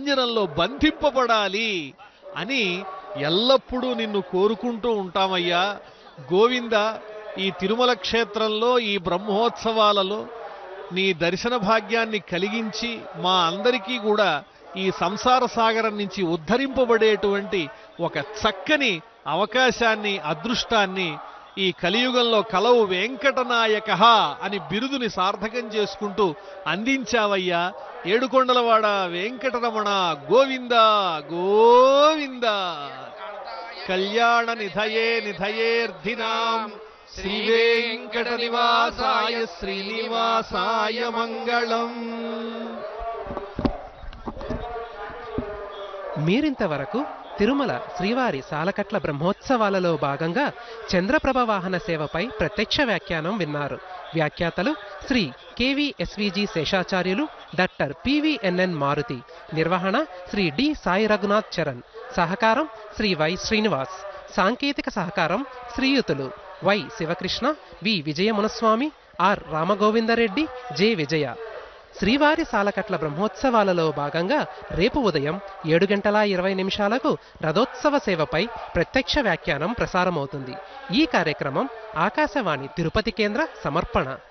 తిరుమంజనంలో బంధింపబడాలి అని ఎల్లప్పుడూ నిన్ను కోరుకుంటూ ఉంటామయ్యా గోవింద ఈ తిరుమల క్షేత్రంలో ఈ బ్రహ్మోత్సవాలలో నీ దర్శన భాగ్యాన్ని కలిగించి మా అందరికీ కూడా ఈ సంసార సాగరం నుంచి ఉద్ధరింపబడేటువంటి ఒక చక్కని అవకాశాన్ని అదృష్టాన్ని ఈ కలియుగంలో కలవు వెంకటనాయక అని బిరుదుని సార్థకం చేసుకుంటూ అందించావయ్యా ఏడుకొండలవాడ వెంకటరమణ గోవింద గోవింద కళ్యాణ నిధయే నిధయేర్ధినాం శ్రీ వెంకట నివాసాయ శ్రీనివాసాయ మంగళం మీరింతవరకు తిరుమల శ్రీవారి సాలకట్ల బ్రహ్మోత్సవాలలో భాగంగా చంద్రప్రభ వాహన సేవపై ప్రత్యక్ష వ్యాఖ్యానం విన్నారు వ్యాఖ్యాతలు Shri KVSVG Seshacharyulu doctor PVNN Maruthi నిర్వహణ శ్రీ డి సాయి రఘునాథ్ చరణ్ సహకారం శ్రీ వై శ్రీనివాస్ సాంకేతిక సహకారం శ్రీయుతులు Y Sivakrishna V Vijayamunaswamy R Ramagovindareddy J Vijaya శ్రీవారి సాలకట్ల బ్రహ్మోత్సవాలలో భాగంగా రేపు ఉదయం ఏడు గంటల ఇరవై నిమిషాలకు రథోత్సవ సేవపై ప్రత్యక్ష వ్యాఖ్యానం ప్రసారమవుతుంది ఈ కార్యక్రమం ఆకాశవాణి తిరుపతి కేంద్ర సమర్పణ